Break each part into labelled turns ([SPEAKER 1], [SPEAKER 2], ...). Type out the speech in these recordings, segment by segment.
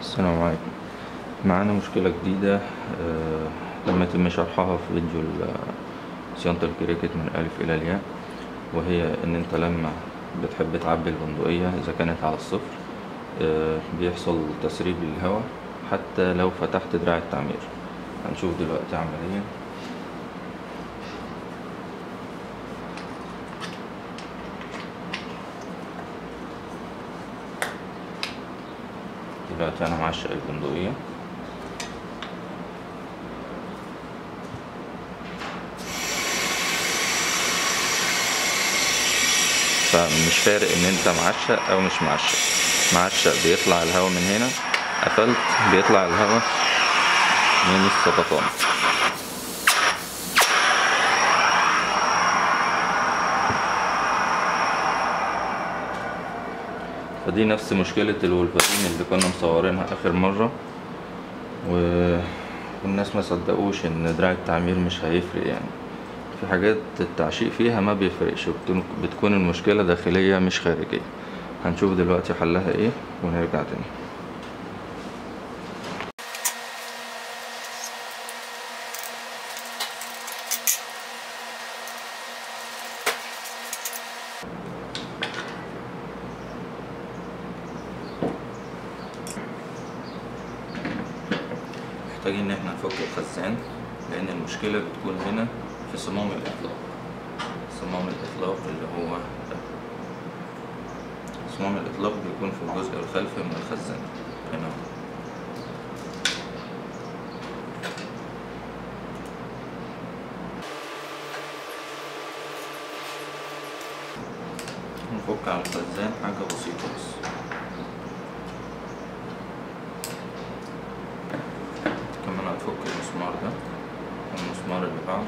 [SPEAKER 1] السلام عليكم معانا مشكلة جديدة آه، لم يتم شرحها في فيديو ال- صيانة الكريكت من الألف إلى الياء وهي إن أنت لما بتحب تعبي البندقية إذا كانت على الصفر آه، بيحصل تسريب للهواء حتى لو فتحت دراع التعمير هنشوف دلوقتي عمليا دلوقتي أنا معشق البندقية فمش فارق ان انت معشق او مش معشق معشق بيطلع الهواء من هنا قفلت بيطلع الهواء من السبطان فدي نفس مشكلة الولفرين اللي كنا مصورينها آخر مرة و... والناس ما صدقوش إن دراع التعمير مش هيفرق يعني في حاجات التعشيق فيها ما بيفرقش بتكون- بتكون المشكلة داخلية مش خارجية هنشوف دلوقتي حلها ايه ونرجع تاني محتاجين ان احنا نفك الخزان لان المشكلة بتكون هنا في صمام الاطلاق صمام الاطلاق اللي هو ده صمام الاطلاق بيكون في الجزء الخلفي من الخزان هنا نفك على الخزان حاجة بسيطة بس كمان هتفك المسمار ده والمسمار اللي بعده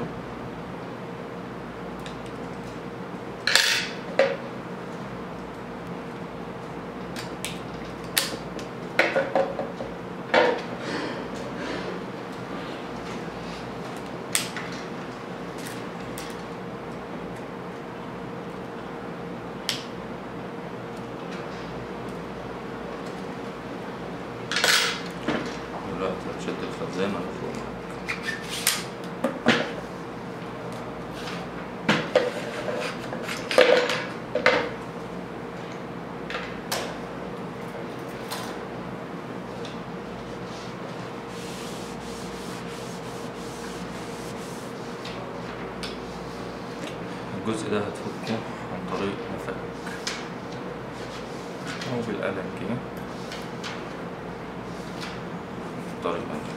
[SPEAKER 1] دلوقتي هتشد الخزان هتفوق معاك الجزء ده هتفكه عن طريق مفك أو بالقلم كده بالطريقة دي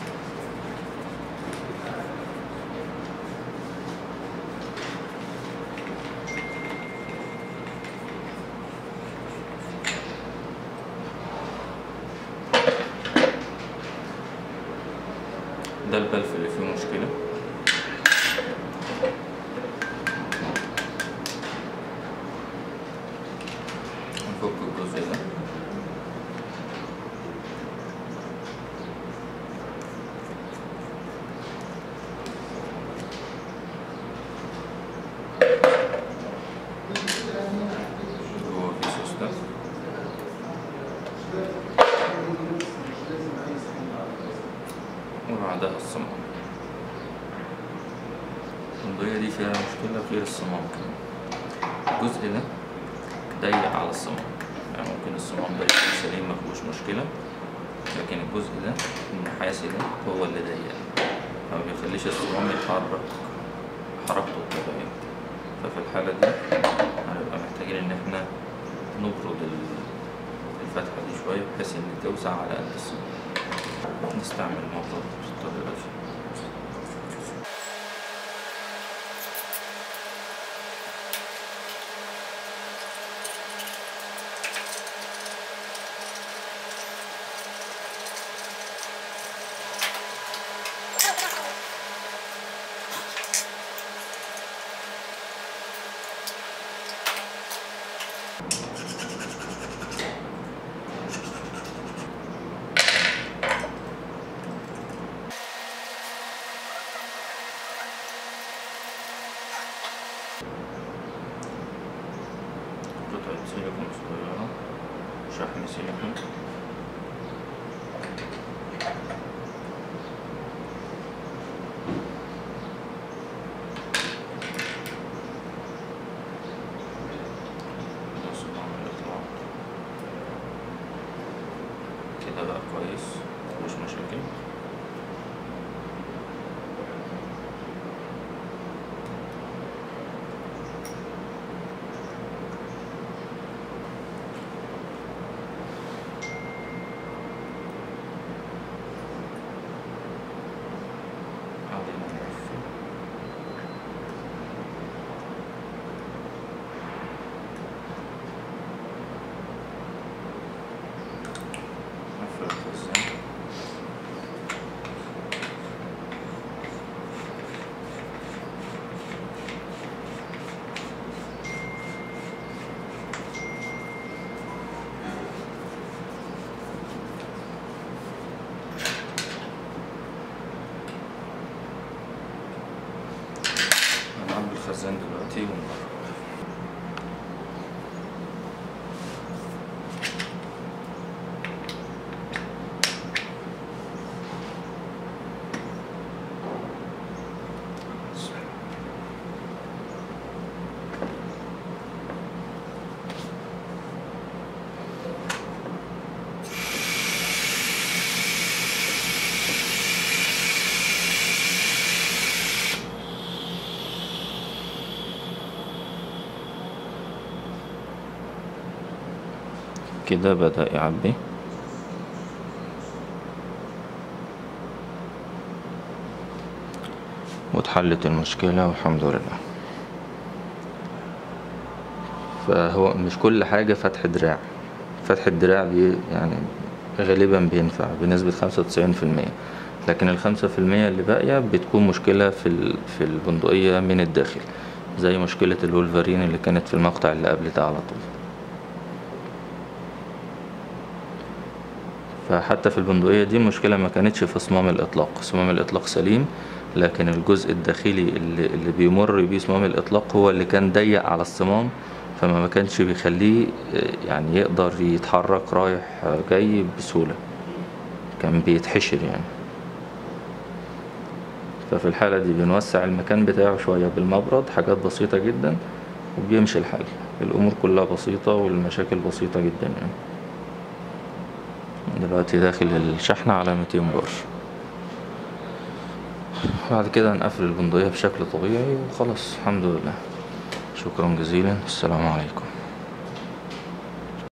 [SPEAKER 1] ده البلف اللي فيه مشكلة نفك الجزء ده جوه في سوستة وبعدها الصمام البندقية دي فيها مشكلة غير الصمام كمان الجزء ده ضيق على الصمام يعني ممكن الصمام ده يكون سليم مفيهوش مشكلة لكن الجزء ده النحاسي ده هو اللي ضيق ما بيخليش الصمام يتحرك حركته الطبيعية ففي الحالة دي هنبقى محتاجين إن احنا نبرد ال- الفتحة دي شوية بحيث إن توسع على قد الصمام نستعمل المبرد بالطريقة دي كده بقى كويس مفيهوش مشاكل بعدين نقفل نقفل الخزان هنعبي الخزان دلوقتي ونجرب كده بدأ يعبي واتحلت المشكلة والحمد لله فهو مش كل حاجة فتح دراع فتح الدراع دي يعني غالبا بينفع بنسبة خمسة وتسعين في المية لكن الخمسة في المية اللي باقية بتكون مشكلة في ال- في البندقية من الداخل زي مشكلة الولفرين اللي كانت في المقطع اللي قبل ده على طول فحتى في البندقية دي المشكلة ما كانتش في صمام الإطلاق صمام الإطلاق سليم لكن الجزء الداخلي اللي, اللي بيمر بيه صمام الإطلاق هو اللي كان ضيق على الصمام فما ما كانش بيخليه آه، يعني يقدر يتحرك رايح آه، جاي بسهولة كان بيتحشر يعني ففي الحالة دي بنوسع المكان بتاعه شوية بالمبرد حاجات بسيطة جدا وبيمشي الحل الأمور كلها بسيطة والمشاكل بسيطة جدا يعني دلوقتي داخل الشحنة على 200 بار بعد كده هنقفل البندقية بشكل طبيعي وخلاص الحمد لله شكرا جزيلا السلام عليكم